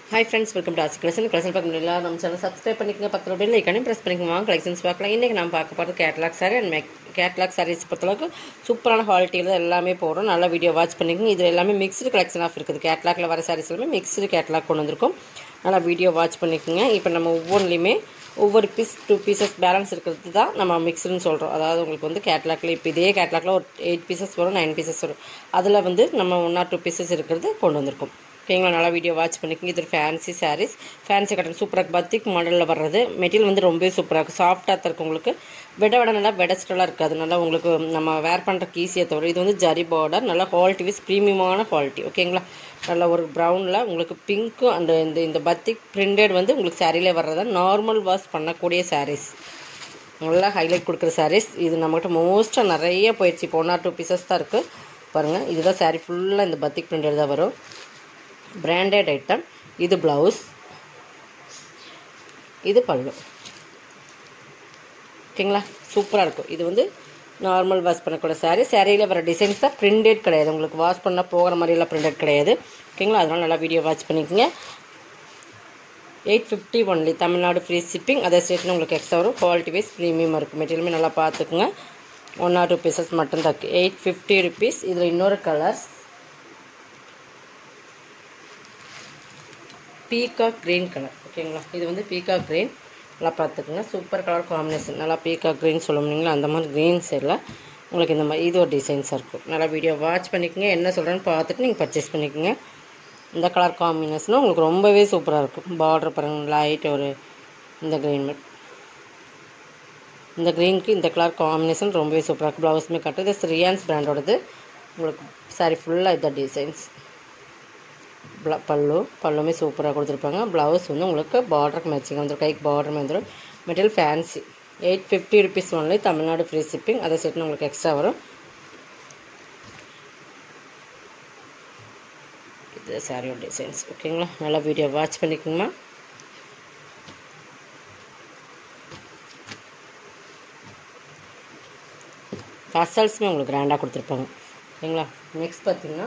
hi friends welcome to Aasi collection collection பார்க்க முடியல நம்ம சேனல் சப்ஸ்கிரைப் பண்ணிக்கங்க பக்கத்தில் அப்படியே லைக்கானே ப்ரெஸ் பண்ணிக்கோங்க வாங்க கலெக்ஷன்ஸ் பார்க்கலாம் இன்றைக்கி நம்ம பார்க்க போகிறது catalogue sari and make catalogue saris பொறுத்தளவுக்கு சூப்பரான குவாலிட்டியில் எல்லாமே போடுறோம் நல்லா வீடியோ வாட்ச் பண்ணிக்கோங்க இது எல்லாமே மிக்ஸ்டு கலெக்ஷன் ஆஃப் இருக்குது கேட்லாக்ல வர சாரீஸ் எல்லாமே மிக்ஸ்டு கேட்லாக் கொண்டு வந்திருக்கும் நல்லா வீடியோ வாட்ச் பண்ணிக்கோங்க இப்போ நம்ம ஒவ்வொன்றுலையுமே ஒவ்வொரு பீஸ் டூ பீசஸ் பேலன்ஸ் இருக்கிறது தான் நம்ம மிக்ஸ்டுன்னு சொல்கிறோம் அதாவது உங்களுக்கு வந்து கேட்லாக்ல இப்போ இதே கேட்லாக்ல ஒரு எயிட் பீசஸ் வரும் நைன் பீசஸ் வரும் அதில் வந்து நம்ம ஒன் ஆர் டூ பீசஸ் இருக்கிறது கொண்டு வந்திருக்கோம் ஓகேங்களா நல்லா வீடியோ வாட்ச் பண்ணிக்கோங்க இது ஒரு ஃபேன்சி சாரீஸ் ஃபேன்சி காட்டன் சூப்பராக பத்திக் மாடலில் வர்றது மெட்டீரியல் வந்து ரொம்பவே சூப்பராக இருக்கும் சாஃப்டாக தான் இருக்கும் உங்களுக்கு விட விட நல்லா வெடஸ்டலாக இருக்காது நல்லா உங்களுக்கு நம்ம வேர் பண்ணுறக்கு ஈஸியாக தவிர இது வந்து ஜரி பார்டர் நல்லா குவாலிட்டி வைஸ் ப்ரீமியமான குவாலிட்டி ஓகேங்களா நல்ல ஒரு ப்ரௌனில் உங்களுக்கு பிங்க்கும் அண்ட் இந்த இந்த பத்திக் பிரிண்டட் வந்து உங்களுக்கு சாரியிலே வர்றதா நார்மல் வாஷ் பண்ணக்கூடிய சாரீஸ் நல்லா ஹைலைட் கொடுக்குற சாரீஸ் இது நம்மகிட்ட மோஸ்ட்டாக நிறைய போயிடுச்சு இப்போ ஒன் ஆர் டூ பீசஸ் தான் இருக்குது பாருங்கள் இதுதான் சாரீ ஃபுல்லாக இந்த பத்திக் பிரிண்டட் தான் வரும் பிராண்டட் ஐட்டம் இது ப்ளவுஸ் இது பல்லு ஓகேங்களா சூப்பராக இருக்கும் இது வந்து நார்மல் வாஷ் பண்ணக்கூடிய சாரீ சாரியில் வர டிசைன்ஸ் தான் பிரிண்டட் கிடையாது உங்களுக்கு வாஷ் பண்ணால் போகிற மாதிரியெல்லாம் பிரிண்டட் கிடையாது ஓகேங்களா அதனால் நல்லா வீடியோ வாட்ச் பண்ணிக்கோங்க eight fifty only Tamil Nadu free shipping அதே ஸ்டேட்டில் உங்களுக்கு எக்ஸ்ட்ரா வரும் குவாலிட்டி வைஸ் ப்ரீமியமாக இருக்கும் மெட்டீரியலுமே நல்லா பார்த்துக்குங்க ஒன் ஆர் டூ பீசஸ் மட்டும் தான் எயிட் ஃபிஃப்டி ருபீஸ் இதில் இன்னொரு கலர்ஸ் பீகாக் க்ரீன் கலர் ஓகேங்களா இது வந்து பீகாக் க்ரீன் நல்லா பார்த்துக்குங்க சூப்பர் கலர் காம்பினேஷன் நல்லா பீகாக் க்ரீன் சொல்லுவீங்களா அந்த மாதிரி க்ரீன் சைடில் உங்களுக்கு இந்த மாதிரி இது ஒரு டிசைன்ஸாக இருக்கும் நல்லா வீடியோ வாட்ச் பண்ணிக்கோங்க என்ன சொல்கிறேன்னு பார்த்துட்டு நீங்கள் பர்ச்சேஸ் பண்ணிக்கோங்க இந்த கலர் காம்பினேஷனும் உங்களுக்கு ரொம்பவே சூப்பராக இருக்கும் பார்டர் பாருங்கள் லைட் ஒரு இந்த க்ரீன் மெட் இந்த க்ரீனுக்கு இந்த கலர் காம்பினேஷன் ரொம்பவே சூப்பராக இருக்கும் ப்ளவுஸுமே கட்டு இது ரியான்ஸ் பிராண்டோடது உங்களுக்கு சாரி ஃபுல்லாக இந்த டிசைன்ஸ் ப்ள பல்லு பல்லுமே சூப்பராக கொடுத்துருப்பாங்க ப்ளவுஸ் வந்து உங்களுக்கு பார்டருக்கு மேட்சிங் வந்துடும் கைக்கு பார்டருமே வந்துடும் material fancy eight fifty rupees only Tamil Nadu free shipping அதை செட்டு உங்களுக்கு எக்ஸ்ட்ரா வரும் இது சாரியோட டிசைன்ஸ் ஓகேங்களா நல்லா வீடியோ வாட்ச் பண்ணிக்கோங்கம்மா ஃபசல்ஸுமே உங்களுக்கு கிராண்டாக கொடுத்துருப்பாங்க ஓகேங்களா நெக்ஸ்ட் பார்த்தீங்கன்னா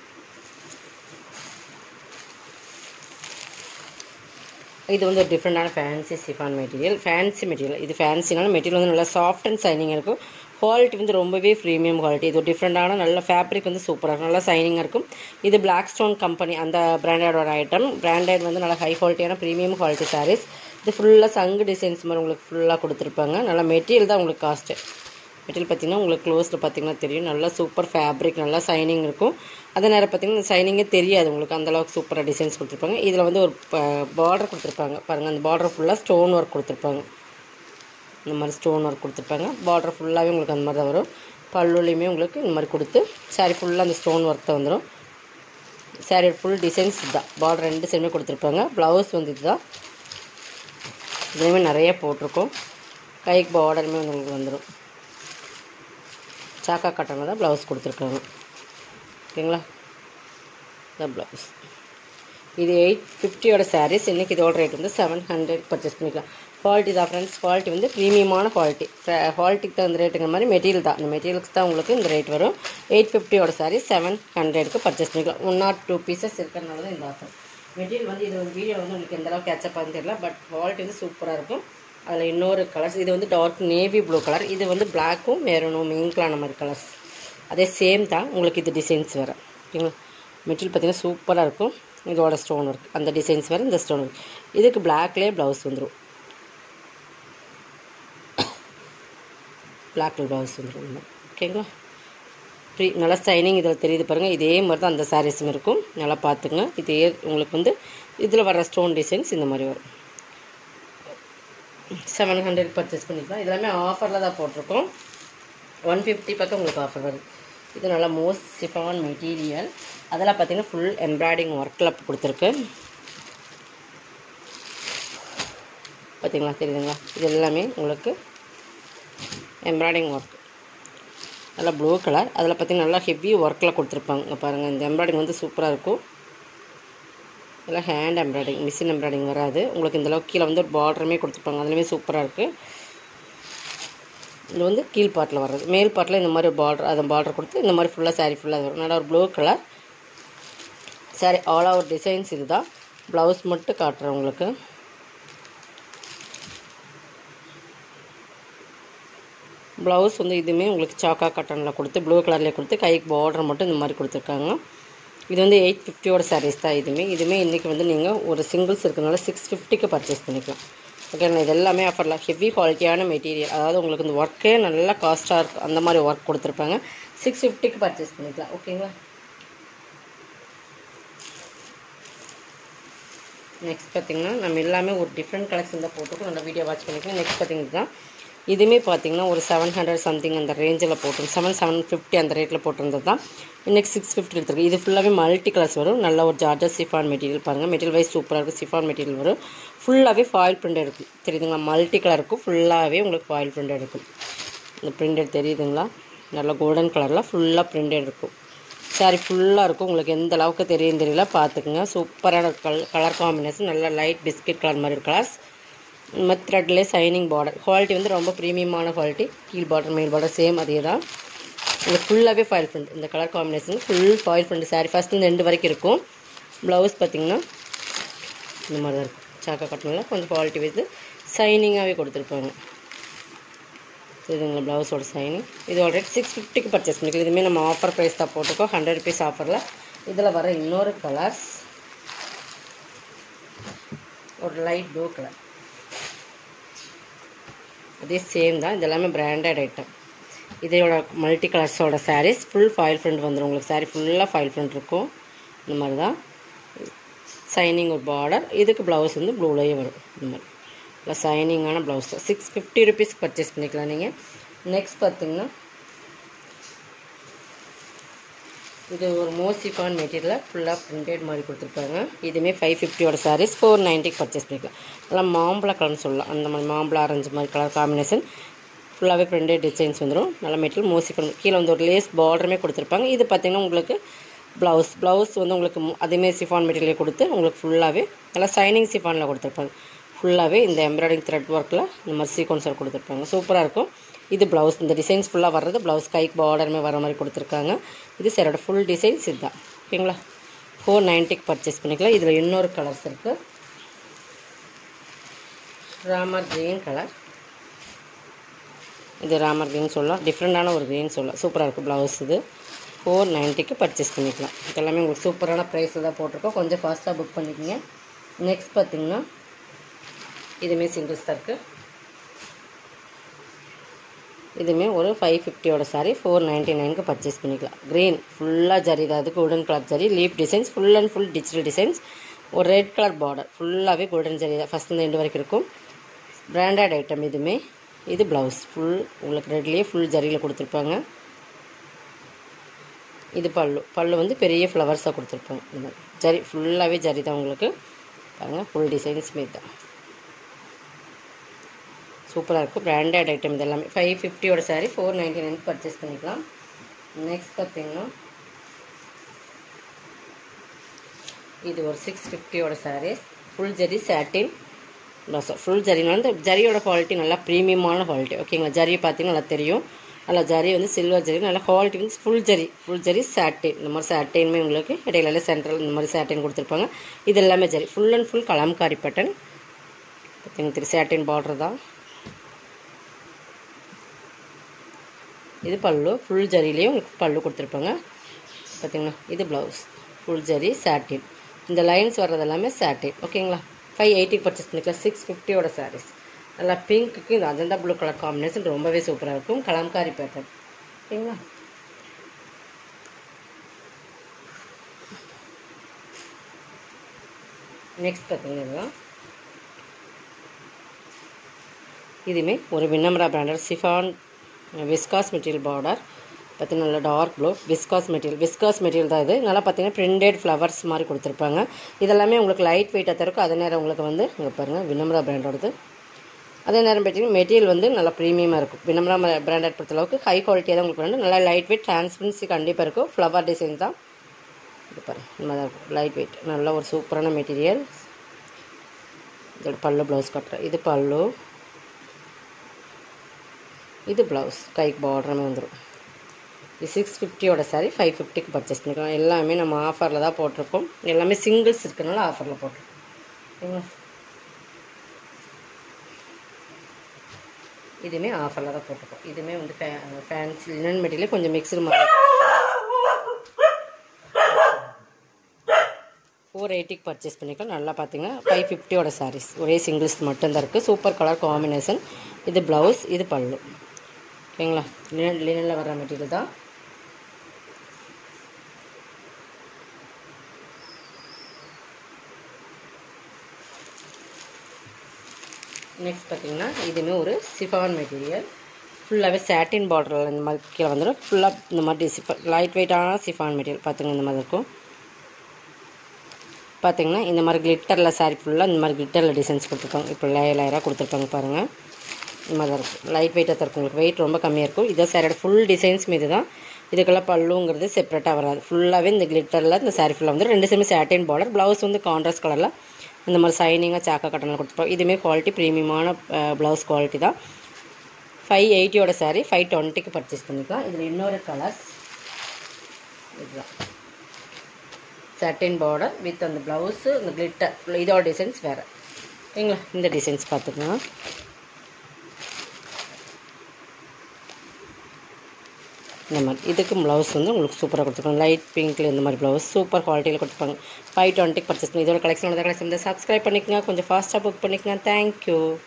இது வந்து ஒரு டிஃப்ரெண்டான fancy chiffon material fancy material இது ஃபேன்சினால மெட்டீரியல் வந்து நல்லா சாஃப்ட் அண்ட் சைனிங் இருக்கும் குவாலிட்டி வந்து ரொம்பவே ப்ரீமியம் குவாலிட்டி இது ஒரு டிஃப்ரெண்டான நல்ல ஃபேப்ரிக் வந்து சூப்பராக இருக்கும் நல்லா சைனிங்காக இருக்கும் இது பிளாக் ஸ்டோன் கம்பெனி அந்த பிராண்டடோட ஐட்டம் பிராண்டட் வந்து நல்லா ஹை குவாலிட்டியான ப்ரீமியம் குவாலிட்டி சாரீஸ் இது ஃபுல்லாக சங்கு டிசைன்ஸ் மாதிரி உங்களுக்கு ஃபுல்லாக கொடுத்துருப்பாங்க நல்லா மெட்டீரியல் தான் உங்களுக்கு காஸ்ட்டு மெட்டீரியல் பார்த்திங்கன்னா உங்களுக்கு க்ளோஸில் பார்த்திங்கன்னா தெரியும் நல்லா சூப்பர் ஃபேப்ரிக் நல்லா சைனிங் இருக்கும் அதே நேரம் பார்த்திங்கன்னா சைனிங்கே தெரியாது உங்களுக்கு அந்தளவுக்கு சூப்பராக டிசைன்ஸ் கொடுத்துருப்பாங்க இதில் வந்து ஒரு பார்டர் கொடுத்துருப்பாங்க பாருங்கள் அந்த பார்டர் ஃபுல்லாக ஸ்டோன் ஒர்க் கொடுத்துருப்பாங்க இந்த மாதிரி ஸ்டோன் ஒர்க் கொடுத்துருப்பாங்க பார்டர் ஃபுல்லாகவே உங்களுக்கு அந்த மாதிரி தான் வரும் பல்லுலேயுமே உங்களுக்கு இந்த மாதிரி கொடுத்து சாரி ஃபுல்லாக அந்த ஸ்டோன் ஒர்க் தான் வந்துடும் சாரி ஃபுல் டிசைன்ஸ் இதுதான் பார்டர் ரெண்டு சைடுமே கொடுத்துருப்பாங்க ப்ளவுஸ் வந்து இதுதான் இதுலேயுமே நிறைய போட்டிருக்கோம் கைக்கு பார்டருமே வந்து உங்களுக்கு வந்துடும் சாக்கா காட்டனில் தான் ப்ளவுஸ் கொடுத்துருக்காங்க ஓகேங்களா இந்த ப்ளவுஸ் இது எயிட் ஃபிஃப்டியோட சாரீஸ் இன்றைக்கி இதோட ரேட் வந்து செவன் ஹண்ட்ரட் பர்ச்சேஸ் பண்ணிக்கலாம் குவாலிட்டி தான் ஃப்ரெண்ட்ஸ் குவாலிட்டி வந்து ப்ரீமியமான குவாலிட்டி குவாலிட்டிக்கு தகுந்த ரேட்டுங்கிற மாதிரி மெட்டீரியல் தான் இந்த மெட்டீரியலுக்கு தான் உங்களுக்கு இந்த ரேட் வரும் எயிட் ஃபிஃப்டியோட சாரீ செவன் ஹண்ட்ரடுக்கு பர்ச்சேஸ் பண்ணிக்கலாம் ஒன் ஆர் டூ பீசஸ் இருக்கிறனால தான் இந்த ஆஃபர் மெட்டீரியல் வந்து இது ஒரு வீடியோ வந்து உங்களுக்கு எந்தளவுக்கு கேட்சப் ஆகுன்னு தெரியல பட் குவாலிட்டி வந்து சூப்பராக இருக்கும் அதில் இன்னொரு கலர்ஸ் இது வந்து டார்க் நேவி ப்ளூ கலர் இது வந்து பிளாக்கும் மெரூனும் மிங்க்லான மாதிரி கலர்ஸ் அதே சேம் தான் உங்களுக்கு இது டிசைன்ஸ் வேறு ஓகேங்களா மெட்டீரியல் பார்த்திங்கன்னா சூப்பராக இருக்கும் இதோட ஸ்டோன் ஒர்க் அந்த டிசைன்ஸ் வேறு இந்த ஸ்டோன் ஒர்க் இதுக்கு பிளாக்லேயே ப்ளவுஸ் வந்துடும் பிளாக்ல ப்ளவுஸ் வந்துடும் ஓகேங்களா ப்ரீ நல்லா சைனிங் இதில் தெரியுது பாருங்கள் இதே மாதிரி தான் அந்த சாரீஸும் இருக்கும் நல்லா பார்த்துங்க இதே உங்களுக்கு வந்து இதில் வர ஸ்டோன் டிசைன்ஸ் இந்த மாதிரி வரும் செவன் ஹண்ட்ரட் பர்ச்சேஸ் பண்ணிக்கலாம் இதெல்லாமே ஆஃபரில் தான் போட்டிருக்கோம் ஒன் ஃபிஃப்டி பக்கம் உங்களுக்கு ஆஃபர் வருது இது நல்லா மோஸ்ட் சிஃபான் மெட்டீரியல் அதெல்லாம் பார்த்தீங்கன்னா ஃபுல் எம்ப்ராய்டிங் ஒர்க்கில் கொடுத்துருக்கு பார்த்தீங்களா தெரியுதுங்களா இது எல்லாமே உங்களுக்கு எம்ப்ராய்டிங் ஒர்க் நல்லா ப்ளூ கலர் அதில் பார்த்தீங்கன்னா நல்லா ஹெவி ஒர்க்கில் கொடுத்துருப்பாங்க இங்கே பாருங்கள் இந்த எம்ப்ராய்டிங் வந்து சூப்பராக இருக்கும் இதெல்லாம் ஹேண்ட் எம்ப்ராய்டிங் மிஷின் எம்ப்ராய்டிங் வராது உங்களுக்கு இந்தளவுக்கு கீழே வந்து ஒரு பார்டருமே கொடுத்துருப்பாங்க அதுலேயுமே சூப்பராக இருக்குது இது வந்து கீழ் பாட்டில் வர்றது மேல் பாட்டில் இந்த மாதிரி பார்டர் அதை பார்டர் கொடுத்து இந்த மாதிரி ஃபுல்லாக சாரீ ஃபுல்லாக வரும் நல்லா ஒரு blue colour sari all over designs இதுதான் ப்ளவுஸ் மட்டும் காட்டுறேன் உங்களுக்கு ப்ளவுஸ் வந்து இதுவுமே உங்களுக்கு சாக்கா காட்டனில் கொடுத்து ப்ளூ கலர்லேயே கொடுத்து கைக்கு பார்டர் மட்டும் இந்த மாதிரி கொடுத்துருக்காங்க இது வந்து எயிட் ஃபிஃப்டியோட சாரீஸ் தான் இதுவுமே இதுவுமே இன்றைக்கி வந்து நீங்கள் ஒரு சிங்கிள்ஸ் இருக்கிறதுனால சிக்ஸ் ஃபிஃப்டிக்கு பர்ச்சேஸ் பண்ணிக்கலாம் ஓகேங்களா இது எல்லாமே ஆஃபரில் ஹெவி குவாலிட்டியான மெட்டீரியல் அதாவது உங்களுக்கு இந்த ஒர்க்கே நல்லா காஸ்ட்டாக இருக்கும் அந்த மாதிரி ஒர்க் கொடுத்துருப்பாங்க சிக்ஸ் ஃபிஃப்டிக்கு பர்ச்சேஸ் பண்ணிக்கலாம் ஓகேங்களா நெக்ஸ்ட் பார்த்தீங்கன்னா நம்ம எல்லாமே ஒரு டிஃப்ரெண்ட் கலெக்ஷன் தான் போட்டுருக்கோம் நல்லா வீடியோ வாட்ச் பண்ணிக்கலாம் நெக்ஸ்ட் பார்த்தீங்கன்னா தான் இதுவுமே பார்த்தீங்கன்னா ஒரு செவன் ஹண்ட்ரட் சம்திங் அந்த ரேஞ்சில் போட்டு செவன் செவன் ஃபிஃப்டி அந்த ரேட்டில் போட்டிருந்தது தான் இன்றைக்கி சிக்ஸ் ஃபிஃப்டி எடுத்துருக்கு இது ஃபுல்லாகவே மல்டி கலர்ஸ் வரும் நல்ல ஒரு ஜார்ஜர் சிஃபான் மெட்டீரியல் பாருங்கள் மெட்டீரியல் வைஸ் சூப்பராக இருக்கும் சிஃபான் மெட்டீரியல் வரும் ஃபுல்லாகவே ஃபாயில் பிரிண்ட் இருக்கும் தெரியுதுங்களா மல்டி கலர் இருக்கும் ஃபுல்லாகவே உங்களுக்கு ஃபாயில் பிரிண்ட் இருக்கும் இந்த பிரிண்டட் தெரியுதுங்களா நல்ல கோல்டன் கலரில் ஃபுல்லாக பிரிண்டட் இருக்கும் சாரி ஃபுல்லாக இருக்கும் உங்களுக்கு எந்த அளவுக்கு தெரியும் தெரியல பார்த்துக்குங்க சூப்பரான கல் கலர் காம்பினேஷன் நல்ல லைட் பிஸ்கட் கலர் மாதிரி கலர்ஸ் இந்த த்ரெட்லேயே சைனிங் பார்டர் குவாலிட்டி வந்து ரொம்ப ப்ரீமியமான குவாலிட்டி கீழ் பார்டர் மேல் பார்டர் சேம் அதே தான் இது ஃபுல்லாகவே ஃபாயில் ஃப்ரண்ட் இந்த colour combination full foil print sari first இந்த ரெண்டு வரைக்கும் இருக்கும் ப்ளவுஸ் பார்த்திங்கன்னா இந்த மாதிரி தான் இருக்கும் சாக்கா காட்டனில் கொஞ்சம் குவாலிட்டி வைத்து சைனிங்காகவே கொடுத்துருப்பாங்க இதுங்களா ப்ளவுஸோட சைனிங் இது ஆல்ரெடி சிக்ஸ் ஃபிஃப்டிக்கு பர்ச்சேஸ் பண்ணிக்கலாம் இதுவுமே நம்ம ஆஃபர் ப்ரைஸ் தான் போட்டிருக்கோம் ஹண்ட்ரட் ருபீஸ் ஆஃபரில் இதில் வர இன்னொரு கலர்ஸ் ஒரு லைட் ப்ளூ கலர் அதே சேம் தான் இது எல்லாமே பிராண்டட் ஐட்டம் இதோட மல்டி கலர்ஸோட சாரீஸ் ஃபுல் ஃபாயில் ஃப்ரண்ட் வந்துடும் உங்களுக்கு சாரீ ஃபுல்லாக ஃபாயில் ஃப்ரண்ட் இருக்கும் இந்த மாதிரி தான் சைனிங் ஒரு பார்டர் இதுக்கு ப்ளவுஸ் வந்து ப்ளூலேயே வரும் இந்த மாதிரி இல்லை சைனிங்கான ப்ளவுஸ் தான் சிக்ஸ் ஃபிஃப்டி ருபீஸ்க்கு பர்ச்சேஸ் பண்ணிக்கலாம் நீங்கள் நெக்ஸ்ட் பார்த்தீங்கன்னா இது ஒரு மோசிஃபான் மெட்டீரியலில் ஃபுல்லாக பிரிண்டட் மாதிரி கொடுத்துருப்பாங்க இதுவுமே ஃபைவ் ஃபிஃப்டியோட சாரீஸ் ஃபோர் நைன்ட்டிக்கு பர்ச்சேஸ் பண்ணிக்கலாம் நல்லா மாம்பழ கலர்னு சொல்லலாம் அந்த மாதிரி மாம்பழம் ஆரஞ்சு மாதிரி கலர் காம்பினேஷன் ஃபுல்லாகவே பிரிண்டட் டிசைன்ஸ் வந்துடும் நல்ல மெட்டீரியல் மோசிஃபான் கீழே வந்து ஒரு லேஸ் பார்டருமே கொடுத்துருப்பாங்க இது பார்த்திங்கன்னா உங்களுக்கு ப்ளவுஸ் ப்ளவுஸ் வந்து உங்களுக்கு அதேமாரி சிஃபான் மெட்டீரியலே கொடுத்து உங்களுக்கு ஃபுல்லாகவே நல்லா சைனிங் சிஃபானில் கொடுத்துருப்பாங்க ஃபுல்லாகவே இந்த எம்ப்ராய்டிங் த்ரெட் ஒர்க்கில் இந்த மாதிரி சீக்வன்ஸர் கொடுத்துருப்பாங்க சூப்பராக இருக்கும் இது ப்ளவுஸ் இந்த டிசைன்ஸ் ஃபுல்லாக வர்றது ப்ளவுஸ் கைக்கு பார்டருமே வர மாதிரி கொடுத்துருக்காங்க இது சரோட ஃபுல் டிசைன்ஸ் இதுதான் ஓகேங்களா ஃபோர் நைன்ட்டிக்கு பர்ச்சேஸ் பண்ணிக்கலாம் இதில் இன்னொரு கலர்ஸ் இருக்குது ராமர் க்ரீன் கலர் இது ராமர் க்ரீன் சொல்லலாம் டிஃப்ரெண்ட்டான ஒரு க்ரீன் சொல்லலாம் சூப்பராக இருக்குது ப்ளவுஸ் இது ஃபோர் நைன்ட்டிக்கு பர்ச்சேஸ் பண்ணிக்கலாம் இதெல்லாமே உங்களுக்கு சூப்பரான ப்ரைஸில் தான் போட்டிருக்கோம் கொஞ்சம் ஃபாஸ்ட்டாக புக் பண்ணிக்கோங்க நெக்ஸ்ட் பார்த்திங்கன்னா இதுவுமே சிங்கிள்ஸ் தான் இருக்குது இதுவுமே ஒரு ஃபைவ் ஃபிஃப்டியோட சாரி ஃபோர் நைன்ட்டி நைனுக்கு பர்ச்சேஸ் பண்ணிக்கலாம் க்ரீன் ஃபுல்லாக ஜரி தான் அது golden colour zari leaf designs full and full digital designs ஒரு ரெட் கலர் பார்டர் ஃபுல்லாகவே கோல்டன் ஜரி தான் ஃபஸ்ட் ரெண்டு வரைக்கும் இருக்கும் பிராண்டட் ஐட்டம் இதுவுமே இது ப்ளவுஸ் ஃபுல் உங்களுக்கு ரெட்லேயே ஃபுல் ஜரியில் கொடுத்துருப்பாங்க இது பல்லு பல்லு வந்து பெரிய ஃப்ளவர்ஸாக கொடுத்துருப்பாங்க இந்த மாதிரி ஜரி ஃபுல்லாகவே ஜரி தான் உங்களுக்கு பாருங்கள் ஃபுல் டிசைன்ஸ் மாரி தான் சூப்பராக இருக்கும் பிராண்டட் ஐட்டம் இது எல்லாமே ஃபைவ் ஃபிஃப்டியோட sari four ninety nine purchase பண்ணிக்கலாம் நெக்ஸ்ட் பார்த்தீங்கன்னா இது ஒரு சிக்ஸ் ஃபிஃப்டியோட saris full zari satin plus full ஜரினா வந்து ஜரியோட குவாலிட்டி நல்லா ப்ரீமியமான குவாலிட்டி ஓகேங்களா ஜரி பார்த்தீங்கன்னா நல்லா தெரியும் நல்லா ஜரி வந்து சில்வர் ஜரி நல்லா குவாலிட்டி வந்து full zari full zari satin இந்த மாதிரி சாட்டினுமே உங்களுக்கு இடையில சென்ட்ரல் இந்த மாதிரி சாட்டின் கொடுத்துருப்பாங்க இது எல்லாமே zari full and full kalamkari பட்டன் பார்த்தீங்கன்னா திரு சாட்டின் பார்டர் தான் இது பல்லு ஃபுல் ஜரிலேயே உங்களுக்கு பல்லு கொடுத்துருப்பாங்க பார்த்தீங்களா இது ப்ளவுஸ் ஃபுல் ஜரி சாட்டின் இந்த லைன்ஸ் வர்றது எல்லாமே சாட்டின் ஓகேங்களா ஃபைவ் எயிட்டிக்கு பர்ச்சேஸ் பண்ணிக்கலாம் சிக்ஸ் ஃபிஃப்டியோட சாரீஸ் நல்லா பிங்க்குக்கு இந்த அஜந்தா ப்ளூ கலர் காம்பினேஷன் ரொம்பவே சூப்பராக இருக்கும் கலம்காரி பேட்டர்ன் ஓகேங்களா நெக்ஸ்ட் பார்த்தீங்கன்னா இதுவுமே ஒரு வின்னமரா branded chiffon viscose material border பார்த்தீங்கன்னா நல்லா dark blue viscose material viscose material தான் இது நல்லா பார்த்தீங்கன்னா பிரிண்டட் ஃப்ளவர்ஸ் மாதிரி கொடுத்துருப்பாங்க இதெல்லாமே உங்களுக்கு லைட் வெயிட்டாக இருக்கும் அதே நேரம் உங்களுக்கு வந்து இங்கே பாருங்கள் வினம்ரா பிராண்டோடது அதே நேரம் பார்த்தீங்கன்னா மெட்டீரியல் வந்து நல்லா ப்ரீமியமாக இருக்கும் வினம்ரா பிராண்டட் பொறுத்தளவுக்கு ஹை குவாலிட்டியாக தான் உங்களுக்கு வேணும் நல்லா லைட் வெயிட் டிரான்ஸ்பரன்சி கண்டிப்பாக இருக்கும் ஃப்ளவர் டிசைன் தான் இது பாருங்க இந்த மாதிரி தான் இருக்கும் லைட் வெயிட் நல்ல ஒரு சூப்பரான மெட்டீரியல் இதோட பல்லு ப்ளவுஸ் கட்டுறேன் இது பல்லு இது ப்ளவுஸ் கைக்கு பார்டருமே வந்துடும் இது சிக்ஸ் ஃபிஃப்டியோட சாரி ஃபைவ் ஃபிஃப்டிக்கு பர்ச்சேஸ் பண்ணிக்கலாம் எல்லாமே நம்ம ஆஃபரில் தான் போட்டிருக்கோம் எல்லாமே சிங்கிள்ஸ் இருக்கனால ஆஃபரில் போட்டிருக்கோம் ஓகேங்களா இதுவுமே ஆஃபரில் தான் போட்டிருக்கோம் இதுவுமே வந்து ஃபே ஃபேன்சி லினன் மெட்டீரியல் கொஞ்சம் மிக்சடு மாதிரி ஃபோர் எயிட்டிக்கு பர்ச்சேஸ் பண்ணிக்கலாம் நல்லா பார்த்தீங்கன்னா ஃபைவ் ஃபிஃப்டியோட சாரீஸ் ஒரே சிங்கிள்ஸ் மட்டும்தான் இருக்குது சூப்பர் கலர் காம்பினேஷன் இது ப்ளவுஸ் இது பல்லு ஓகேங்களா லினன் லினனில் வர மெட்டீரியல் தான் நெக்ஸ்ட் பார்த்தீங்கன்னா இதுவுமே ஒரு சிஃபான் மெட்டீரியல் ஃபுல்லாகவே சாட்டின் பார்டரில் இந்த மாதிரி கீழே வந்துடும் ஃபுல்லாக இந்த மாதிரி சிஃபா லைட் வெயிட்டான சிஃபான் மெட்டீரியல் பார்த்துங்க இந்த மாதிரி இருக்கும் பார்த்தீங்கன்னா இந்த மாதிரி கிளிட்டரில் சாரி ஃபுல்லாக இந்த மாதிரி கிளிட்டரில் டிசைன்ஸ் கொடுத்துருப்பாங்க இப்போ லேயர் லேயராக கொடுத்துருப்பாங்க பாருங்கள் இந்த மாதிரி தான் இருக்கும் லைட் வெயிட்டாக தான் இருக்கும் உங்களுக்கு வெயிட் ரொம்ப கம்மியாக இருக்கும் இதான் சாரியோட ஃபுல் டிசைன்ஸ் மீது தான் இதுக்கெல்லாம் பல்லுங்கிறது செப்பரேட்டாக வராது ஃபுல்லாகவே இந்த கிளிட்டரில் இந்த சாரி ஃபுல்லாக வந்து ரெண்டு சேமே சாட்டின் பார்டர் ப்ளவுஸ் வந்து கான்ட்ராஸ்ட் கலரில் இந்த மாதிரி சைனிங்காக சாக்கா கட்டனில் கொடுத்துருப்போம் இதுவுமே குவாலிட்டி ப்ரீமியமான ப்ளவுஸ் குவாலிட்டி தான் ஃபைவ் எயிட்டியோட சாரி ஃபைவ் டுவெண்ட்டிக்கு பர்ச்சேஸ் பண்ணிக்கலாம் இதில் இன்னொரு கலர்ஸ் இதுதான் சட்டின் பார்டர் வித் அந்த ப்ளவுஸு இந்த கிளிட்டர் இதோட டிசைன்ஸ் வேறு ஓகேங்களா இந்த டிசைன்ஸ் பார்த்துக்கலாம் இந்த மாதிரி இதுக்கு ப்ளவுஸ் வந்து உங்களுக்கு சூப்பராக கொடுத்துருக்கோம் லைட் பிங்க்கில் இந்த மாதிரி ப்ளவுஸ் சூப்பர் குவாலிட்டியில் கொடுத்துருப்பாங்க ஃபைவ் டுவெண்ட்டிக்கு பர்ச்சேஸ் பண்ணி இதோட கலெக்ஷன் கலெக்ஷன் வந்து சப்ஸ்கிரைப் பண்ணிக்கங்க கொஞ்சம் ஃபாஸ்ட்டாக புக் பண்ணிக்கங்க தேங்க்யூ